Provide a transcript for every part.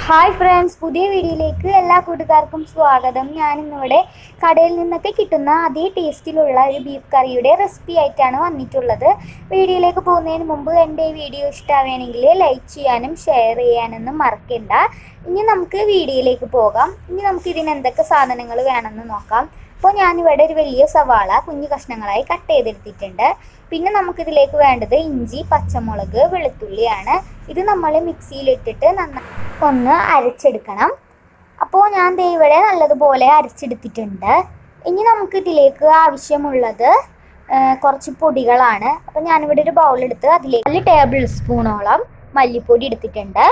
hi friends പുതിയ വീഡിയോയിലേക്ക് എല്ലാ കൂട്ടുകാർക്കും സ്വാഗതം ഞാൻ ഇന്നിവിടെ കടയിൽ നിന്നൊക്കെ കിട്ടുന്ന അതേ ടേസ്റ്റിലുള്ള ഒരു ബീഫ് കറിയുടെ റെസിപ്പി ആയിട്ടാണ് വന്നിട്ടുള്ളത് വീഡിയോയിലേക്ക് പോകുന്നതിന് മുമ്പ് എൻ്റെ ഈ വീഡിയോ ഇഷ്ടമാവുകയാണെങ്കിൽ ലൈക്ക് ചെയ്യാനും ഷെയർ ചെയ്യാനൊന്നും മറക്കണ്ട ഇനി നമുക്ക് വീഡിയോയിലേക്ക് പോകാം ഇനി നമുക്ക് ഇതിന് എന്തൊക്കെ സാധനങ്ങൾ വേണമെന്ന് നോക്കാം അപ്പോൾ ഞാനിവിടെ ഒരു വലിയ സവാള കുഞ്ഞു കഷ്ണങ്ങളായി കട്ട് ചെയ്തെടുത്തിട്ടുണ്ട് പിന്നെ നമുക്കിതിലേക്ക് വേണ്ടത് ഇഞ്ചി പച്ചമുളക് വെളുത്തുള്ളിയാണ് ഇത് നമ്മൾ മിക്സിയിലിട്ടിട്ട് നന്നായി ഒന്ന് അരച്ചെടുക്കണം അപ്പോൾ ഞാൻ ദേ ഇവിടെ നല്ലതുപോലെ അരച്ചെടുത്തിട്ടുണ്ട് ഇനി നമുക്ക് ഇതിലേക്ക് ആവശ്യമുള്ളത് ആ, കുറച്ച് പൊടികളാണ് അപ്പോൾ ഞാനിവിടെ ഒരു ബൗൾ എടുത്ത് അതിലേക്ക് നാല് ടേബിൾ സ്പൂണോളം മല്ലിപ്പൊടി എടുത്തിട്ടുണ്ട്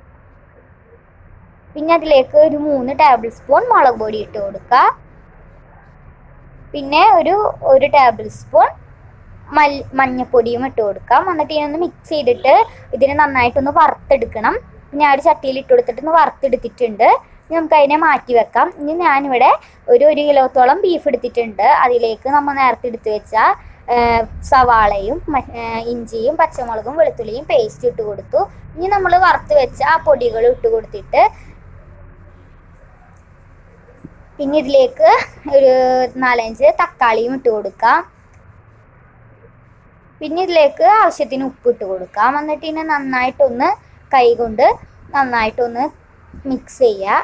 പിന്നെ അതിലേക്ക് ഒരു മൂന്ന് ടേബിൾ സ്പൂൺ മുളക് പൊടി ഇട്ട് കൊടുക്കുക പിന്നെ ഒരു ഒരു ടേബിൾ സ്പൂൺ മൽ മഞ്ഞപ്പൊടിയും ഇട്ട് കൊടുക്കാം എന്നിട്ട് ഇതിനൊന്ന് മിക്സ് ചെയ്തിട്ട് ഇതിനെ നന്നായിട്ടൊന്ന് വറുത്തെടുക്കണം ഞാൻ ഒരു ചട്ടിയിൽ ഇട്ട് കൊടുത്തിട്ട് ഒന്ന് വറുത്തെടുത്തിട്ടുണ്ട് ഇനി നമുക്ക് അതിനെ മാറ്റി വെക്കാം ഇനി ഞാനിവിടെ ഒരു ഒരു കിലോത്തോളം ബീഫ് എടുത്തിട്ടുണ്ട് അതിലേക്ക് നമ്മൾ നേരത്തെ എടുത്ത് വെച്ച ആ, സവാളയും മ- ആ, ഇഞ്ചിയും പച്ചമുളകും വെളുത്തുള്ളിയും പേസ്റ്റ് ഇട്ട് കൊടുത്തു ഇനി നമ്മൾ വറുത്ത് വെച്ച ആ പൊടികൾ ഇട്ട് കൊടുത്തിട്ട് പിന്നെ ഇതിലേക്ക് ഒരു നാലഞ്ച് തക്കാളിയും ഇട്ട് കൊടുക്കാം പിന്നെ ഇതിലേക്ക് ആവശ്യത്തിന് ഉപ്പ് ഇട്ട് കൊടുക്കാം എന്നിട്ട് ഇതിനെ നന്നായിട്ടൊന്ന് കൈ കൊണ്ട് നന്നായിട്ടൊന്ന് മിക്സ് ചെയ്യുക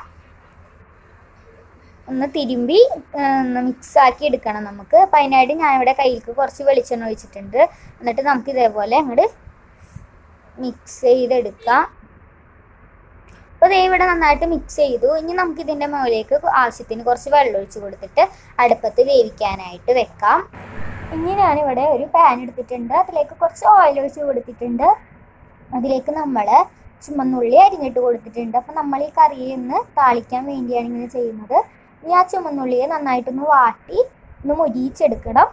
ഒന്ന് തിരുമ്പി ആ, ഒന്ന് മിക്സ് ആക്കി എടുക്കണം നമുക്ക് അപ്പം അതിനായിട്ട് ഞാനിവിടെ കയ്യിലേക്ക് കുറച്ച് വെളിച്ചെണ്ണ ഒഴിച്ചിട്ടുണ്ട് എന്നിട്ട് നമുക്ക് ഇതേപോലെ അങ്ങോട്ട് മിക്സ് ചെയ്തെടുക്കാം അപ്പോൾ ദേ ഇവിടെ നന്നായിട്ട് മിക്സ് ചെയ്തു ഇനി നമുക്ക് ഇതിൻ്റെ മുകളിലേക്ക് ആവശ്യത്തിന് കുറച്ച് വെള്ളം ഒഴിച്ച് കൊടുത്തിട്ട് അടുപ്പത്ത് വേവിക്കാനായിട്ട് വെക്കാം ഇനി ഞാനിവിടെ ഒരു പാൻ എടുത്തിട്ടുണ്ട് അതിലേക്ക് കുറച്ച് ഓയിൽ ഒഴിച്ച് കൊടുത്തിട്ടുണ്ട് അതിലേക്ക് നമ്മൾ ചുമന്നുള്ളി അരിഞ്ഞിട്ട് കൊടുത്തിട്ടുണ്ട് അപ്പം നമ്മൾ ഈ കറിയിൽ നിന്ന് താളിക്കാൻ വേണ്ടിയാണ് ഇങ്ങനെ ചെയ്യുന്നത് ഇനി ആ ചുമന്നുള്ളിയെ നന്നായിട്ടൊന്ന് വാട്ടി ഒന്ന് മൊരിയിച്ചെടുക്കണം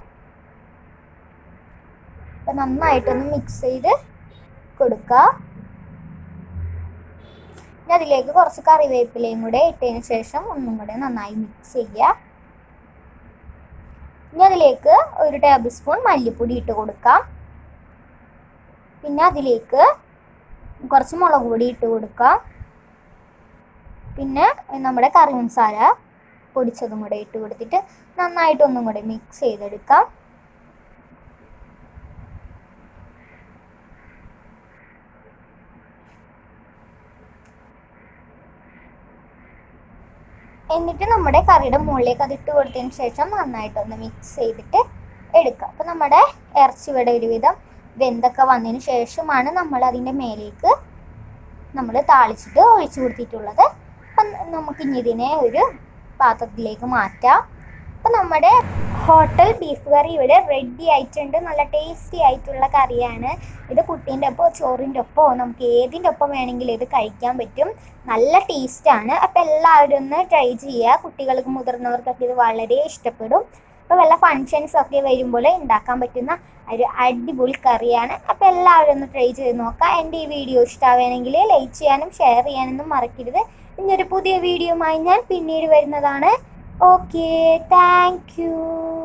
അപ്പം നന്നായിട്ടൊന്ന് മിക്സ് ചെയ്ത് കൊടുക്കുക ഇനി അതിലേക്ക് കുറച്ച് കറിവേപ്പിലയും കൂടെ ഇട്ടതിന് ശേഷം ഒന്നും കൂടെ നന്നായി മിക്സ് ചെയ്യുക ഇനി അതിലേക്ക് ഒരു ടേബിൾ സ്പൂൺ മല്ലിപ്പൊടി ഇട്ട് കൊടുക്കാം പിന്നെ അതിലേക്ക് കുറച്ച് മുളക് പൊടി ഇട്ട് കൊടുക്കാം പിന്നെ നമ്മുടെ കറി മസാല പൊടിച്ചതും കൂടെ ഇട്ട് കൊടുത്തിട്ട് നന്നായിട്ട് ഒന്നും കൂടെ മിക്സ് ചെയ്തെടുക്കാം എന്നിട്ട് നമ്മുടെ കറിയുടെ മുകളിലേക്ക് അത് ഇട്ട് കൊടുത്തതിന് ശേഷം നന്നായിട്ടൊന്ന് മിക്സ് ചെയ്തിട്ട് എടുക്കുക അപ്പം നമ്മുടെ ഇറച്ചി ഇവിടെ ഒരുവിധം വെന്തൊക്കെ വന്നതിന് ശേഷമാണ് നമ്മൾ അതിൻ്റെ മേലേക്ക് നമ്മൾ താളിച്ചിട്ട് ഒഴിച്ചു കൊടുത്തിട്ടുള്ളത് അപ്പം നമുക്ക് ഇനി ഇതിനെ ഒരു പാത്രത്തിലേക്ക് മാറ്റാം അപ്പം നമ്മുടെ ഹോട്ടൽ ബീഫ് കറി ഇവിടെ റെഡി ആയിട്ടുണ്ട് നല്ല ടേസ്റ്റി ആയിട്ടുള്ള കറിയാണ് ഇത് പുട്ടിൻ്റെ ഒപ്പോ ചോറിൻ്റെ ഒപ്പോ നമുക്ക് ഏതിൻ്റെ ഒപ്പം വേണമെങ്കിലും ഇത് കഴിക്കാൻ പറ്റും നല്ല ടേസ്റ്റാണ് അപ്പം എല്ലാവരും ഒന്ന് ട്രൈ ചെയ്യുക കുട്ടികൾക്ക് മുതിർന്നവർക്കൊക്കെ ഇത് വളരെ ഇഷ്ടപ്പെടും അപ്പോൾ വല്ല ഫങ്ഷൻസ് ഒക്കെ വരുമ്പോൾ ഉണ്ടാക്കാൻ പറ്റുന്ന ഒരു അടിപൊളി കറിയാണ് അപ്പോൾ എല്ലാവരും ഒന്ന് ട്രൈ ചെയ്ത് നോക്കുക എൻ്റെ ഈ വീഡിയോ ഇഷ്ടമാവുകയാണെങ്കിൽ ലൈക്ക് ചെയ്യാനും ഷെയർ ചെയ്യാനൊന്നും മറക്കരുത് ഇനിയൊരു പുതിയ വീഡിയോയുമായി ഞാൻ പിന്നീട് വരുന്നതാണ് ഓക്കെ താങ്ക് യു